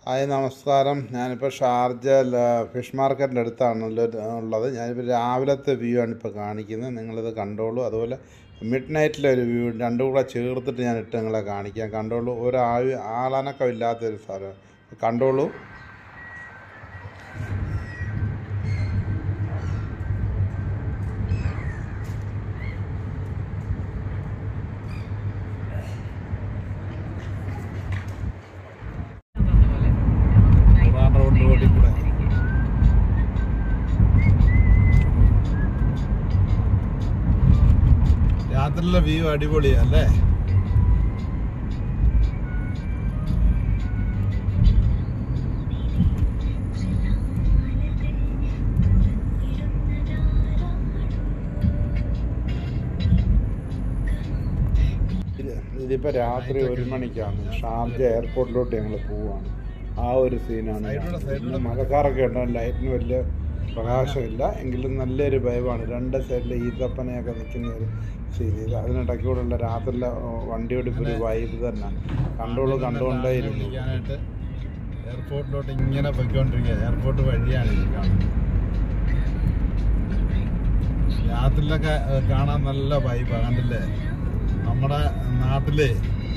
hi നമസ്കാരം ഞാനിപ്പോൾ Sharjah ല- ഫിഷ് മാർക്കറ്റിൻ്റെ അടുത്താണ് ഉള്ള- ഉള്ളത് ഞാനിപ്പോൾ രാവിലത്തെ വ്യൂ ആണ് ഇപ്പോൾ കാണിക്കുന്നത് നിങ്ങളിത് കണ്ടോളൂ അതുപോലെ മിഡ് നൈറ്റിലെ ഒരു വ്യൂ രണ്ടും കൂടെ ചേർത്തിട്ട് ഞാൻ ഇട്ട് നിങ്ങളെ കാണിക്കാം കണ്ടോളൂ ഒരു ആൾ ആളനക്കം ഇല്ലാത്തൊരു സ്ഥലം കണ്ടോളൂ റോഡ് റോഡിൽ കൂടെ രാത്രിയിലെ വ്യൂ അടിപൊളിയാ അല്ലേ ഇത് ഇതിപ്പോ രാത്രി ഒരു മണിക്കാണ് ഷാർജ എയർപോർട്ടിലോട്ട് ഞങ്ങൾ പോവാണ് ആ ഒരു സീനാണ് പിന്നെ മഴക്കാറൊക്കെ ഉണ്ട് ലൈറ്റിന് വലിയ പ്രകാശമില്ല എങ്കിലും നല്ലൊരു വൈബാണ് രണ്ട് സൈഡിൽ ഈത്തപ്പനയൊക്കെ നിൽക്കുന്ന ഒരു സീൻ ഇത് അതിനിടയ്ക്കൂടെയുള്ള രാത്രിയിലെ വണ്ടിയുടെ ഒരു വൈബ് തന്നെ കണ്ടോളൂ കണ്ടുകൊണ്ടേ ഇരുന്നു എയർപോർട്ടിലോട്ട് ഇങ്ങനെ പൊയ്ക്കൊണ്ടിരിക്കുക എയർപോർട്ട് വഴിയാണ് ഇത് കാണുന്നത് രാത്രിയിലൊക്കെ ഏഹ്, കാണാൻ നല്ല വൈബാ കണ്ടില്ലേ നമ്മുടെ നാട്ടിലെ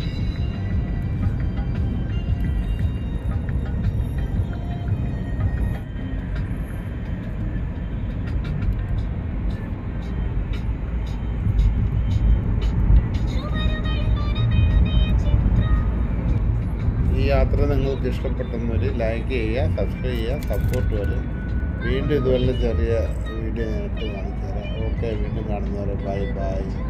ഈ യാത്ര നിങ്ങൾക്ക് ഇഷ്ടപ്പെട്ടെന്നൊരു ലൈക്ക് ചെയ്യുക സബ്സ്ക്രൈബ് ചെയ്യുക സപ്പോർട്ട് വരും വീണ്ടും ഇതുപോലെ ചെറിയ വീഡിയോ ഞാൻ ഇട്ട് കാണിച്ചു തരാം ഓക്കെ വീണ്ടും കാണുന്നവരെ ബൈ ബൈ